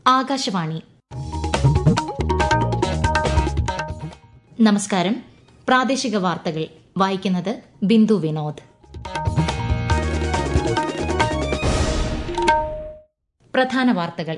ആകാശവാണി നമസ്കാരം പ്രാദേശിക വാർത്തകൾ വായിക്കുന്നത് ബിന്ദു വിനോദ് പ്രധാന വാർത്തകൾ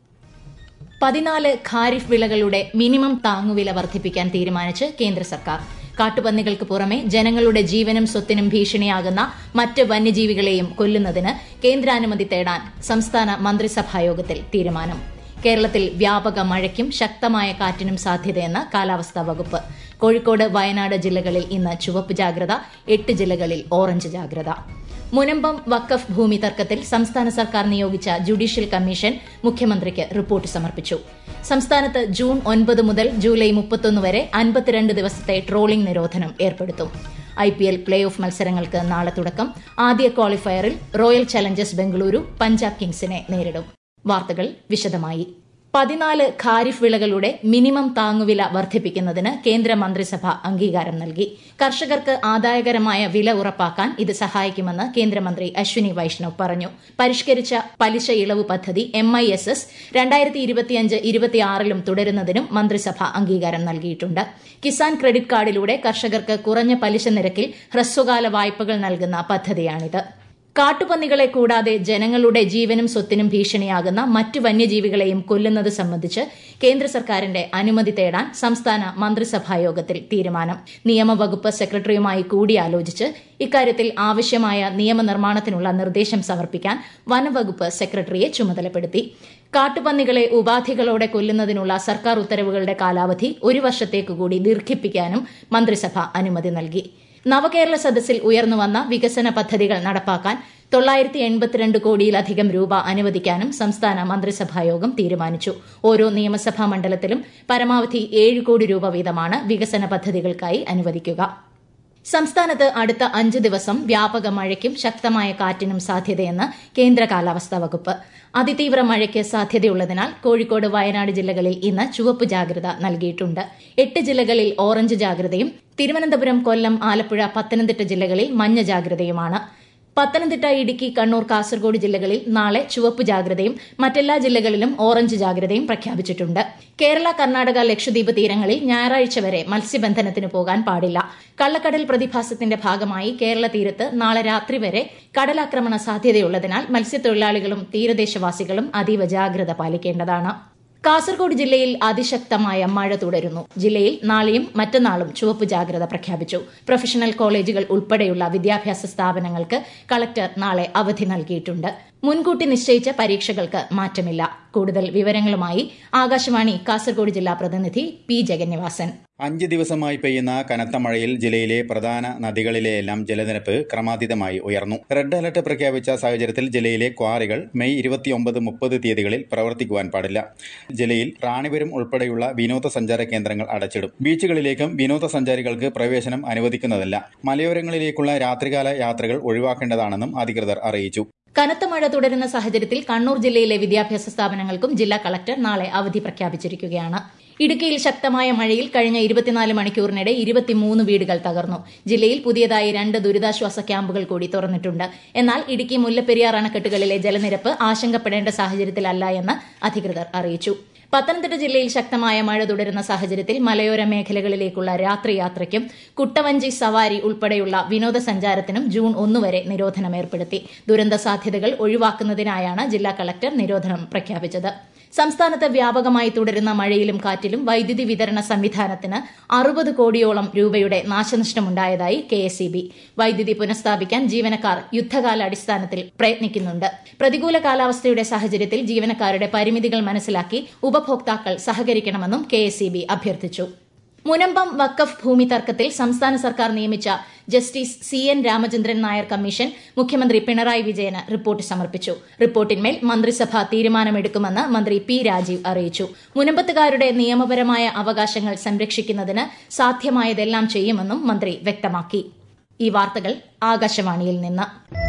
പതിനാല് ഖാരിഫ് വിളകളുടെ മിനിമം താങ്ങുവില വർദ്ധിപ്പിക്കാൻ തീരുമാനിച്ച് കേന്ദ്ര സർക്കാർ കാട്ടുപന്നികൾക്ക് പുറമെ ജനങ്ങളുടെ ജീവനും സ്വത്തിനും ഭീഷണിയാകുന്ന മറ്റ് വന്യജീവികളെയും കൊല്ലുന്നതിന് കേന്ദ്രാനുമതി തേടാൻ സംസ്ഥാന മന്ത്രിസഭായോഗത്തിൽ തീരുമാനം കേരളത്തിൽ വ്യാപക മഴയ്ക്കും ശക്തമായ കാറ്റിനും സാധ്യതയെന്ന് കാലാവസ്ഥാ വകുപ്പ് കോഴിക്കോട് വയനാട് ജില്ലകളിൽ ഇന്ന് ചുവപ്പ് ജാഗ്രത എട്ട് ജില്ലകളിൽ ഓറഞ്ച് ജാഗ്രത മുനമ്പം വക്കഫ് ഭൂമി തർക്കത്തിൽ സംസ്ഥാന സർക്കാർ നിയോഗിച്ച ജുഡീഷ്യൽ കമ്മീഷൻ മുഖ്യമന്ത്രിക്ക് റിപ്പോർട്ട് സമർപ്പിച്ചു സംസ്ഥാനത്ത് ജൂൺ ഒൻപത് മുതൽ ജൂലൈ മുപ്പത്തൊന്ന് വരെ അൻപത്തിരണ്ട് ദിവസത്തെ ട്രോളിംഗ് നിരോധനം ഏർപ്പെടുത്തും I P L play off മത്സരങ്ങൾക്ക് നാളെ തുടക്കം ആദ്യ ക്വാളിഫയറിൽ റോയൽ ചലഞ്ചേഴ്സ് ബംഗളൂരു പഞ്ചാബ് കിങ്സിനെ നേരിടും വാർത്തകൾ വിശദമായി പതിനാല് ഖാരിഫ് വിളകളുടെ മിനിമം താങ്ങുവില വർദ്ധിപ്പിക്കുന്നതിന് കേന്ദ്ര മന്ത്രിസഭ അംഗീകാരം നൽകി കർഷകർക്ക് ആദായകരമായ വില ഉറപ്പാക്കാൻ ഇത് സഹായിക്കുമെന്ന് കേന്ദ്രമന്ത്രി അശ്വിനി വൈഷ്ണവ് പറഞ്ഞു പരിഷ്കരിച്ച പലിശ ഇളവ് പദ്ധതി എം ഐ എസ് എസ് രണ്ടായിരത്തി ഇരുപത്തിയഞ്ച് ഇരുപത്തിയാറിലും തുടരുന്നതിനും മന്ത്രിസഭ അംഗീകാരം നൽകിയിട്ടുണ്ട് കിസാൻ ക്രെഡിറ്റ് കാർഡിലൂടെ കർഷകർക്ക് കുറഞ്ഞ പലിശ നിരക്കിൽ ഹ്രസ്വകാല വായ്പകൾ നൽകുന്ന പദ്ധതിയാണിത് കാട്ടുപന്നികളെ കൂടാതെ ജനങ്ങളുടെ ജീവനും സ്വത്തിനും ഭീഷണിയാകുന്ന മറ്റ് വന്യജീവികളെയും കൊല്ലുന്നത് സംബന്ധിച്ച് കേന്ദ്ര സർക്കാരിന്റെ അനുമതി തേടാൻ സംസ്ഥാന മന്ത്രിസഭായോഗത്തിൽ തീരുമാനം നിയമവകുപ്പ് സെക്രട്ടറിയുമായി കൂടിയാലോചിച്ച് ഇക്കാര്യത്തിൽ ആവശ്യമായ നിയമനിർമ്മാണത്തിനുള്ള നിർദ്ദേശം സമർപ്പിക്കാൻ വനവകുപ്പ് സെക്രട്ടറിയെ ചുമതലപ്പെടുത്തി കാട്ടുപന്നികളെ ഉപാധികളോടെ കൊല്ലുന്നതിനുള്ള സർക്കാർ ഉത്തരവുകളുടെ കാലാവധി ഒരു വർഷത്തേക്കുകൂടി ദീർഘിപ്പിക്കാനും മന്ത്രിസഭ അനുമതി നൽകി നവകേരള സദസ്സിൽ ഉയർന്നുവന്ന വികസന പദ്ധതികൾ നടപ്പാക്കാൻ തൊള്ളായിരത്തി എൺപത്തിരണ്ട് കോടിയിലധികം രൂപ അനുവദിക്കാനും സംസ്ഥാന മന്ത്രിസഭായോഗം തീരുമാനിച്ചു ഓരോ നിയമസഭാ മണ്ഡലത്തിലും പരമാവധി ഏഴ് കോടി രൂപ വീതമാണ് വികസന പദ്ധതികൾക്കായി അനുവദിക്കുക സംസ്ഥാനത്ത് അടുത്ത അഞ്ച് ദിവസം വ്യാപക മഴയ്ക്കും ശക്തമായ കാറ്റിനും സാധ്യതയെന്ന് കേന്ദ്ര കാലാവസ്ഥാ വകുപ്പ് അതിതീവ്ര മഴയ്ക്ക് സാധ്യതയുള്ളതിനാൽ കോഴിക്കോട് വയനാട് ജില്ലകളിൽ ഇന്ന് ചുവപ്പ് ജാഗ്രത നൽകിയിട്ടുണ്ട് എട്ട് ജില്ലകളിൽ ഓറഞ്ച് ജാഗ്രതയും തിരുവനന്തപുരം കൊല്ലം ആലപ്പുഴ പത്തനംതിട്ട ജില്ലകളിൽ മഞ്ഞ ജാഗ്രതയുമാണ് പത്തനംതിട്ട ഇടുക്കി കണ്ണൂർ കാസർഗോഡ് ജില്ലകളിൽ നാളെ ചുവപ്പ് ജാഗ്രതയും മറ്റെല്ലാ ജില്ലകളിലും ഓറഞ്ച് ജാഗ്രതയും പ്രഖ്യാപിച്ചിട്ടുണ്ട് കേരള കർണാടക ലക്ഷദ്വീപ് തീരങ്ങളിൽ ഞായറാഴ്ച വരെ മത്സ്യബന്ധനത്തിന് പോകാൻ പാടില്ല കള്ളക്കടൽ പ്രതിഭാസത്തിന്റെ ഭാഗമായി കേരള തീരത്ത് നാളെ രാത്രി വരെ കടലാക്രമണ സാധ്യതയുള്ളതിനാൽ മത്സ്യത്തൊഴിലാളികളും തീരദേശവാസികളും അതീവ ജാഗ്രത പാലിക്കേണ്ടതാണ് കാസർഗോഡ് ജില്ലയിൽ അതിശക്തമായ മഴ തുടരുന്നു ജില്ലയിൽ നാളെയും മറ്റന്നാളും ചുവപ്പ് ജാഗ്രത പ്രഖ്യാപിച്ചു പ്രൊഫഷണൽ കോളേജുകൾ ഉൾപ്പെടെയുള്ള വിദ്യാഭ്യാസ സ്ഥാപനങ്ങൾക്ക് കളക്ടർ നാളെ അവധി നൽകിയിട്ടുണ്ട് മുൻകൂട്ടി നിശ്ചയിച്ച പരീക്ഷകൾക്ക് മാറ്റമില്ല കൂടുതൽ വിവരങ്ങളുമായി ആകാശവാണി കാസർഗോഡ് ജില്ലാ പ്രതിനിധി പി ജഗന്നിവാസൻ അഞ്ച് ദിവസമായി പെയ്യുന്ന കനത്ത മഴയിൽ ജില്ലയിലെ പ്രധാന നദികളിലെയെല്ലാം ജലനിരപ്പ് ക്രമാതീതമായി ഉയർന്നു റെഡ് അലർട്ട് പ്രഖ്യാപിച്ച സാഹചര്യത്തിൽ ജില്ലയിലെ ക്വാറികൾ മെയ് ഇരുപത്തിയൊമ്പത് മുപ്പത് തീയതികളിൽ പ്രവർത്തിക്കുവാൻ പാടില്ല ജില്ലയിൽ റാണിപുരം ഉൾപ്പെടെയുള്ള വിനോദസഞ്ചാര കേന്ദ്രങ്ങൾ അടച്ചിടും ബീച്ചുകളിലേക്കും വിനോദസഞ്ചാരികൾക്ക് പ്രവേശനം അനുവദിക്കുന്നതല്ല മലയോരങ്ങളിലേക്കുള്ള രാത്രികാല യാത്രകൾ ഒഴിവാക്കേണ്ടതാണെന്നും അധികൃതർ അറിയിച്ചു കനത്ത മഴ തുടരുന്ന സാഹചര്യത്തിൽ കണ്ണൂർ ജില്ലയിലെ വിദ്യാഭ്യാസ സ്ഥാപനങ്ങൾക്കും ജില്ലാ കളക്ടർ നാളെ അവധി പ്രഖ്യാപിച്ചിരിക്കുകയാണ് ഇടുക്കിയിൽ ശക്തമായ മഴയിൽ കഴിഞ്ഞ ഇരുപത്തിനാല് മണിക്കൂറിനിടെ ഇരുപത്തിമൂന്ന് വീടുകൾ തകർന്നു ജില്ലയിൽ പുതിയതായി രണ്ട് ദുരിതാശ്വാസ ക്യാമ്പുകൾ കൂടി തുറന്നിട്ടുണ്ട് എന്നാൽ ഇടുക്കി മുല്ലപ്പെരിയാർ അണക്കെട്ടുകളിലെ ജലനിരപ്പ് ആശങ്കപ്പെടേണ്ട സാഹചര്യത്തിലല്ല എന്ന് അധികൃതർ അറിയിച്ചു പത്തനംതിട്ട ജില്ലയിൽ ശക്തമായ മഴ തുടരുന്ന സാഹചര്യത്തിൽ മലയോര മേഖലകളിലേക്കുള്ള രാത്രി യാത്രയ്ക്കും കുട്ടവഞ്ചി സവാരി ഉൾപ്പെടെയുള്ള വിനോദസഞ്ചാരത്തിനും ജൂൺ ഒന്ന് വരെ നിരോധനം ഏർപ്പെടുത്തി ദുരന്ത സാധ്യതകൾ ഒഴിവാക്കുന്നതിനായാണ് ജില്ലാ കളക്ടർ നിരോധനം പ്രഖ്യാപിച്ചത് സംസ്ഥാനത്ത് വ്യാപകമായി തുടരുന്ന മഴയിലും കാറ്റിലും വൈദ്യുതി വിതരണ സംവിധാനത്തിന് അറുപത് കോടിയോളം രൂപയുടെ നാശനഷ്ടമുണ്ടായതായി കെ എസ് ഇ ബി വൈദ്യുതി പുനഃസ്ഥാപിക്കാൻ ജീവനക്കാർ യുദ്ധകാലാടിസ്ഥാനത്തിൽ പ്രയത്നിക്കുന്നുണ്ട് പ്രതികൂല കാലാവസ്ഥയുടെ സാഹചര്യത്തിൽ ജീവനക്കാരുടെ പരിമിതികൾ മനസ്സിലാക്കി ഉപഭോക്താക്കൾ സഹകരിക്കണമെന്നും കെ എസ് ഇ ബി അഭ്യർത്ഥിച്ചു മുനമ്പം വക്കഫ് ഭൂമി തർക്കത്തിൽ സംസ്ഥാന സർക്കാർ നിയമിച്ച justice C N Ramachandran Nair commission മുഖ്യമന്ത്രി പിണറായി വിജയന് റിപ്പോർട്ട് സമർപ്പിച്ചു റിപ്പോർട്ടിന്മേൽ മന്ത്രിസഭ തീരുമാനമെടുക്കുമെന്ന് മന്ത്രി പി രാജീവ് അറിയിച്ചു മുനമ്പത്തുകാരുടെ നിയമപരമായ അവകാശങ്ങൾ സംരക്ഷിക്കുന്നതിന് സാധ്യമായതെല്ലാം ചെയ്യുമെന്നും മന്ത്രി വ്യക്തമാക്കി ഈ വാർത്തകൾ ആകാശവാണിയിൽ നിന്ന്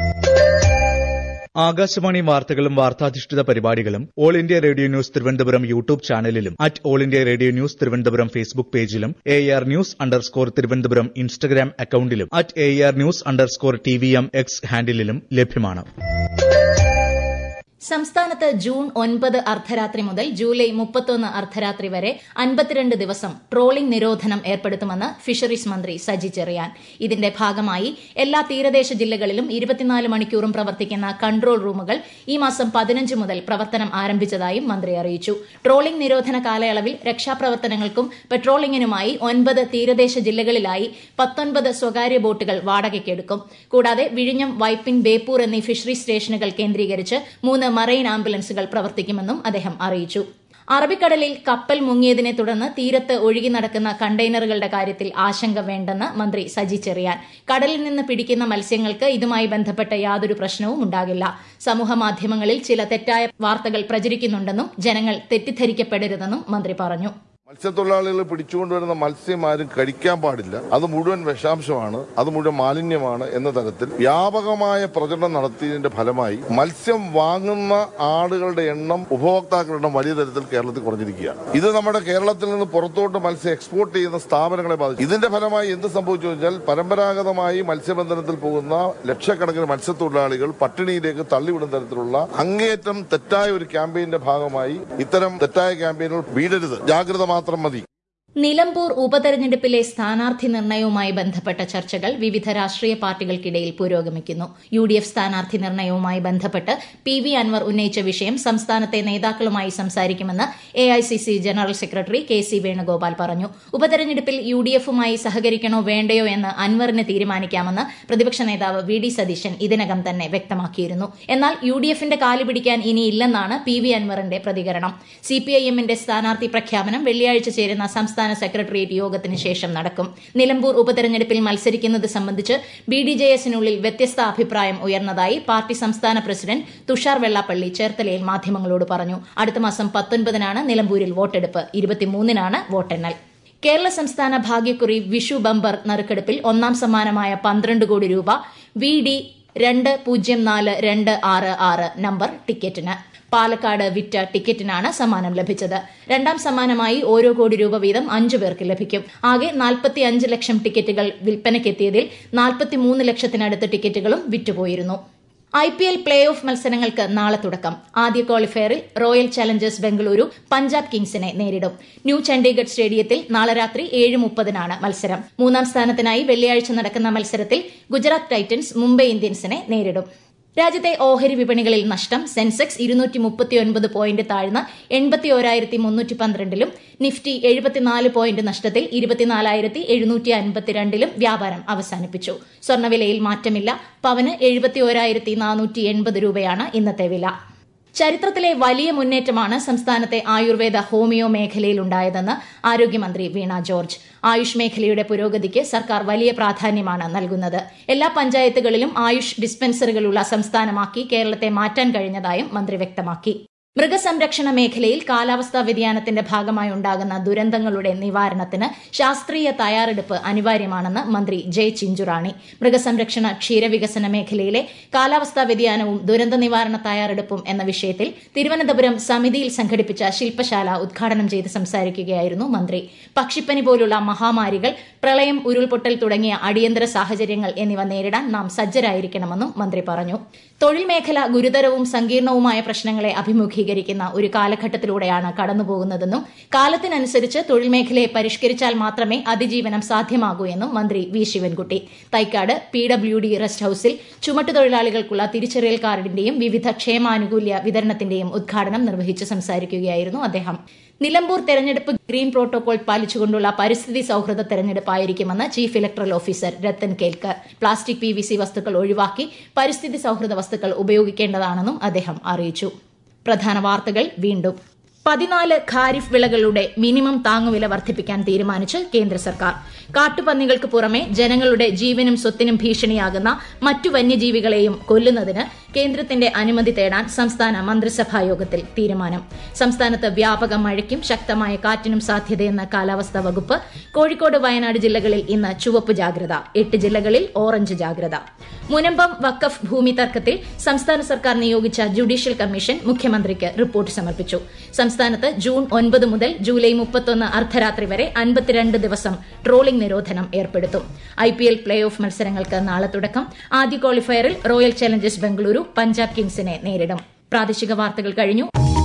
ആകാശവാണി വാർത്തകളും വാർത്താധിഷ്ഠിത പരിപാടികളും All India Radio News Thiruvananthapuram YouTube ചാനലിലും at All India Radio News Thiruvananthapuram Facebook പേജിലും A R news underscore Thiruvananthapuram Instagram അക്കൌണ്ടിലും at A R news underscore T V M X ഹാൻഡിലും ലഭ്യമാണ് സംസ്ഥാനത്ത് ജൂൺ ഒൻപത് അർദ്ധരാത്രി മുതൽ ജൂലൈ മുപ്പത്തൊന്ന് അർദ്ധരാത്രി വരെ അൻപത്തിരണ്ട് ദിവസം ട്രോളിംഗ് നിരോധനം ഏർപ്പെടുത്തുമെന്ന് ഫിഷറീസ് മന്ത്രി സജി ചെറിയാൻ ഇതിന്റെ ഭാഗമായി എല്ലാ തീരദേശ ജില്ലകളിലും ഇരുപത്തിനാല് മണിക്കൂറും പ്രവർത്തിക്കുന്ന കൺട്രോൾ റൂമുകൾ ഈ മാസം പതിനഞ്ച് മുതൽ പ്രവർത്തനം ആരംഭിച്ചതായും മന്ത്രി അറിയിച്ചു ട്രോളിംഗ് നിരോധന കാലയളവിൽ രക്ഷാപ്രവർത്തനങ്ങൾക്കും പെട്രോളിംഗിനുമായി ഒൻപത് തീരദേശ ജില്ലകളിലായി പത്തൊൻപത് സ്വകാര്യ ബോട്ടുകൾ വാടകയ്ക്കെടുക്കും കൂടാതെ വിഴിഞ്ഞം വൈപ്പിൻ ബേപ്പൂർ എന്നീ ഫിഷറീസ് സ്റ്റേഷനുകൾ കേന്ദ്രീകരിച്ച് മൂന്ന് മറൈൻ ആംബുലൻസുകൾ പ്രവർത്തിക്കുമെന്നും അദ്ദേഹം അറിയിച്ചു അറബിക്കടലിൽ കപ്പൽ മുങ്ങിയതിനെ തുടർന്ന് തീരത്ത് ഒഴുകി നടക്കുന്ന കണ്ടെയ്നറുകളുടെ കാര്യത്തിൽ ആശങ്ക വേണ്ടെന്ന് മന്ത്രി സജി ചെറിയാൻ കടലിൽ നിന്ന് പിടിക്കുന്ന മത്സ്യങ്ങൾക്ക് ഇതുമായി ബന്ധപ്പെട്ട യാതൊരു പ്രശ്നവും ഉണ്ടാകില്ല സമൂഹമാധ്യമങ്ങളിൽ ചില തെറ്റായ വാർത്തകൾ പ്രചരിക്കുന്നുണ്ടെന്നും ജനങ്ങൾ തെറ്റിദ്ധരിക്കപ്പെടരുതെന്നും മന്ത്രി പറഞ്ഞു മത്സ്യത്തൊഴിലാളികൾ പിടിച്ചുകൊണ്ടുവരുന്ന മത്സ്യം ആരും കഴിക്കാൻ പാടില്ല അത് മുഴുവൻ വിഷാംശമാണ് അത് മുഴുവൻ മാലിന്യമാണ് എന്ന തരത്തിൽ വ്യാപകമായ പ്രചരണം നടത്തിയതിന്റെ ഫലമായി മത്സ്യം വാങ്ങുന്ന ആളുകളുടെ എണ്ണം ഉപഭോക്താക്കളുടെ എണ്ണം വലിയ തരത്തിൽ കേരളത്തിൽ കുറഞ്ഞിരിക്കുകയാണ് ഇത് നമ്മുടെ കേരളത്തിൽ നിന്ന് പുറത്തോട്ട് മത്സ്യം എക്സ്പോർട്ട് ചെയ്യുന്ന സ്ഥാപനങ്ങളെ ബാധിച്ചു ഇതിന്റെ ഫലമായി എന്ത് സംഭവിച്ചു കഴിഞ്ഞാൽ പരമ്പരാഗതമായി മത്സ്യബന്ധനത്തിൽ പോകുന്ന ലക്ഷക്കണക്കിന് മത്സ്യത്തൊഴിലാളികൾ പട്ടിണിയിലേക്ക് തള്ളിവിടുന്ന തരത്തിലുള്ള അങ്ങേയറ്റം തെറ്റായ ഒരു ക്യാമ്പയിന്റെ ഭാഗമായി ഇത്തരം തെറ്റായ ക്യാമ്പയിനുകൾ വീടരുത് ജാഗ്രത മാത്രം മതി നിലമ്പൂർ ഉപതെരഞ്ഞെടുപ്പിലെ സ്ഥാനാർത്ഥി നിർണയവുമായി ബന്ധപ്പെട്ട ചർച്ചകൾ വിവിധ രാഷ്ട്രീയ പാർട്ടികൾക്കിടയിൽ പുരോഗമിക്കുന്നു യു ഡി എഫ് സ്ഥാനാർത്ഥി നിർണയവുമായി ബന്ധപ്പെട്ട് പി വി അൻവർ ഉന്നയിച്ച വിഷയം സംസ്ഥാനത്തെ നേതാക്കളുമായി സംസാരിക്കുമെന്ന് A I C C general secretary K C Venugopal പറഞ്ഞു ഉപതെരഞ്ഞെടുപ്പിൽ യു ഡി എഫുമായി സഹകരിക്കണോ വേണ്ടയോ എന്ന് അൻവറിന് തീരുമാനിക്കാമെന്ന് പ്രതിപക്ഷ നേതാവ് വി ഡി സതീശൻ ഇതിനകം തന്നെ വ്യക്തമാക്കിയിരുന്നു എന്നാൽ യു ഡി എഫിന്റെ കാല് പിടിക്കാൻ ഇനിയില്ലെന്നാണ് പി വി അൻവറിന്റെ പ്രതികരണം സിപിഐഎമ്മിന്റെ സ്ഥാനാർത്ഥി പ്രഖ്യാപനം വെള്ളിയാഴ്ച ചേരുന്ന സംസ്ഥാന സെക്രട്ടേറിയറ്റ് യോഗത്തിന് ശേഷം നടക്കും നിലമ്പൂർ ഉപതെരഞ്ഞെടുപ്പിൽ മത്സരിക്കുന്നത് സംബന്ധിച്ച് ബി ഡി ജെ എസിനുള്ളിൽ വ്യത്യസ്ത അഭിപ്രായം ഉയർന്നതായി പാർട്ടി സംസ്ഥാന പ്രസിഡന്റ് തുഷാർ വെള്ളാപ്പള്ളി ചേർത്തലയിൽ മാധ്യമങ്ങളോട് പറഞ്ഞു അടുത്ത മാസം പത്തൊൻപതിനാണ് നിലമ്പൂരിൽ വോട്ടെടുപ്പ് ഇരുപത്തിമൂന്നിനാണ് വോട്ടെണ്ണൽ കേരള സംസ്ഥാന ഭാഗ്യക്കുറി വിഷു ബമ്പർ നറുക്കെടുപ്പിൽ ഒന്നാം സമ്മാനമായ പന്ത്രണ്ട് കോടി രൂപ വി ഡി രണ്ട് പൂജ്യം നാല് രണ്ട് ആറ് ആറ് നമ്പർ ടിക്കറ്റിന് പാലക്കാട് വിറ്റ ടിക്കറ്റിനാണ് സമ്മാനം ലഭിച്ചത് രണ്ടാം സമ്മാനമായി ഓരോ കോടി രൂപ വീതം അഞ്ചു പേർക്ക് ലഭിക്കും ആകെ നാൽപ്പത്തി അഞ്ച് ലക്ഷം ടിക്കറ്റുകൾ വിൽപ്പനയ്ക്കെത്തിയതിൽ നാൽപ്പത്തിമൂന്ന് ലക്ഷത്തിനടുത്ത് ടിക്കറ്റുകളും വിറ്റുപോയിരുന്നു I P L play off മത്സരങ്ങൾക്ക് നാളെ തുടക്കം ആദ്യ ക്വാളിഫയറിൽ റോയൽ ചലഞ്ചേഴ്സ് ബംഗളൂരു പഞ്ചാബ് കിങ്സിനെ നേരിടും ന്യൂ ചണ്ഡീഗഡ് സ്റ്റേഡിയത്തിൽ നാളെ രാത്രി ഏഴ് മുപ്പതിനാണ് മത്സരം മൂന്നാം സ്ഥാനത്തിനായി വെള്ളിയാഴ്ച നടക്കുന്ന മത്സരത്തിൽ ഗുജറാത്ത് ടൈറ്റൻസ് മുംബൈ ഇന്ത്യൻസിനെ നേരിടും രാജ്യത്തെ ഓഹരി വിപണികളിൽ നഷ്ടം സെൻസെക്സ് ഇരുന്നൂറ്റി മുപ്പത്തിയൊൻപത് പോയിന്റ് താഴ്ന്ന് എൺപത്തി ഓരായിരത്തി മുന്നൂറ്റി പന്ത്രണ്ടിലും നിഫ്റ്റി എഴുപത്തിനാല് പോയിന്റ് നഷ്ടത്തിൽ ഇരുപത്തിനാലായിരത്തി എഴുന്നൂറ്റി അൻപത്തിരണ്ടിലും വ്യാപാരം അവസാനിപ്പിച്ചു സ്വർണ്ണവിലയിൽ മാറ്റമില്ല പവന് എഴുപത്തി ഓരായിരത്തി നാനൂറ്റി എൺപത് രൂപയാണ് ഇന്നത്തെ വില ചരിത്രത്തിലെ വലിയ മുന്നേറ്റമാണ് സംസ്ഥാനത്തെ ആയുർവേദ ഹോമിയോ മേഖലയിലുണ്ടായതെന്ന് ആരോഗ്യമന്ത്രി വീണ ജോർജ് ആയുഷ് മേഖലയുടെ പുരോഗതിക്ക് സർക്കാർ വലിയ പ്രാധാന്യമാണ് നൽകുന്നത് എല്ലാ പഞ്ചായത്തുകളിലും ആയുഷ് ഡിസ്പെൻസറികളുള്ള സംസ്ഥാനമാക്കി കേരളത്തെ മാറ്റാൻ കഴിഞ്ഞതായും മന്ത്രി വ്യക്തമാക്കി മൃഗസംരക്ഷണ മേഖലയിൽ കാലാവസ്ഥാ വ്യതിയാനത്തിന്റെ ഭാഗമായി ഉണ്ടാകുന്ന ദുരന്തങ്ങളുടെ നിവാരണത്തിന് ശാസ്ത്രീയ തയ്യാറെടുപ്പ് അനിവാര്യമാണെന്ന് മന്ത്രി ജെ ചിഞ്ചുറാണി മൃഗസംരക്ഷണ ക്ഷീരവികസന മേഖലയിലെ കാലാവസ്ഥാ വ്യതിയാനവും ദുരന്ത നിവാരണ തയ്യാറെടുപ്പും എന്ന വിഷയത്തിൽ തിരുവനന്തപുരം സമിതിയിൽ സംഘടിപ്പിച്ച ശില്പശാല ഉദ്ഘാടനം ചെയ്ത് സംസാരിക്കുകയായിരുന്നു മന്ത്രി പക്ഷിപ്പനി പോലുള്ള മഹാമാരികൾ പ്രളയം ഉരുൾപൊട്ടൽ തുടങ്ങിയ അടിയന്തര സാഹചര്യങ്ങൾ എന്നിവ നേരിടാൻ നാം സജ്ജരായിരിക്കണമെന്നും മന്ത്രി പറഞ്ഞു തൊഴിൽ മേഖല ഗുരുതരവും സങ്കീർണവുമായ പ്രശ്നങ്ങളെ അഭിമുഖീകരിക്കുന്ന ഒരു കാലഘട്ടത്തിലൂടെയാണ് കടന്നുപോകുന്നതെന്നും കാലത്തിനനുസരിച്ച് തൊഴിൽ മേഖലയെ പരിഷ്കരിച്ചാൽ മാത്രമേ അതിജീവനം സാധ്യമാകൂ എന്നും മന്ത്രി V Sivankutty Thycaud P W D rest ഹൌസിൽ ചുമട്ടുതൊഴിലാളികൾക്കുള്ള തിരിച്ചറിയൽ കാർഡിന്റെയും വിവിധ ക്ഷേമാനുകൂല്യ വിതരണത്തിന്റെയും ഉദ്ഘാടനം നിർവഹിച്ച് സംസാരിക്കുകയായിരുന്നു അദ്ദേഹം നിലമ്പൂർ തെരഞ്ഞെടുപ്പ് ഗ്രീൻ പ്രോട്ടോകോൾ പാലിച്ചുകൊണ്ടുള്ള പരിസ്ഥിതി സൌഹൃദ തെരഞ്ഞെടുപ്പായിരിക്കുമെന്ന് chief electoral officer Rathan Kelkar plastic പി വസ്തുക്കൾ ഒഴിവാക്കി പരിസ്ഥിതി സൌഹൃദ വസ്തുക്കൾ ഉപയോഗിക്കേണ്ടതാണെന്നും അദ്ദേഹം അറിയിച്ചു പ്രധാന വാർത്തകൾ വീണ്ടും പതിനാല് ഖാരിഫ് വിളകളുടെ മിനിമം താങ്ങുവില വർദ്ധിപ്പിക്കാൻ തീരുമാനിച്ച് കേന്ദ്ര സർക്കാർ കാട്ടുപന്നികൾക്ക് പുറമെ ജനങ്ങളുടെ ജീവനും സ്വത്തിനും ഭീഷണിയാകുന്ന മറ്റു വന്യജീവികളെയും കൊല്ലുന്നതിന് കേന്ദ്രത്തിന്റെ അനുമതി തേടാൻ സംസ്ഥാന മന്ത്രിസഭാ യോഗത്തിൽ തീരുമാനം സംസ്ഥാനത്ത് വ്യാപക മഴയ്ക്കും ശക്തമായ കാറ്റിനും സാധ്യതയെന്ന കാലാവസ്ഥാ വകുപ്പ് കോഴിക്കോട് വയനാട് ജില്ലകളിൽ ഇന്ന് ചുവപ്പ് ജാഗ്രത എട്ട് ജില്ലകളിൽ ഓറഞ്ച് ജാഗ്രത മുനമ്പം വക്കഫ് ഭൂമി തർക്കത്തിൽ സംസ്ഥാന സർക്കാർ നിയോഗിച്ച ജുഡീഷ്യൽ കമ്മീഷൻ മുഖ്യമന്ത്രിക്ക് റിപ്പോർട്ട് സമർപ്പിച്ചു സംസ്ഥാനത്ത് ജൂൺ ഒൻപത് മുതൽ ജൂലൈ മുപ്പത്തൊന്ന് അർദ്ധരാത്രി വരെ അൻപത്തിരണ്ട് ദിവസം ട്രോളിംഗ് നിരോധനം ഏർപ്പെടുത്തും I P L play off മത്സരങ്ങൾക്ക് നാളെ തുടക്കം ആദ്യ ക്വാളിഫയറിൽ റോയൽ ചലഞ്ചേഴ്സ് ബംഗളൂരു പഞ്ചാബ് കിങ്സിനെ നേരിടും പ്രാദേശിക വാർത്തകൾ കഴിഞ്ഞു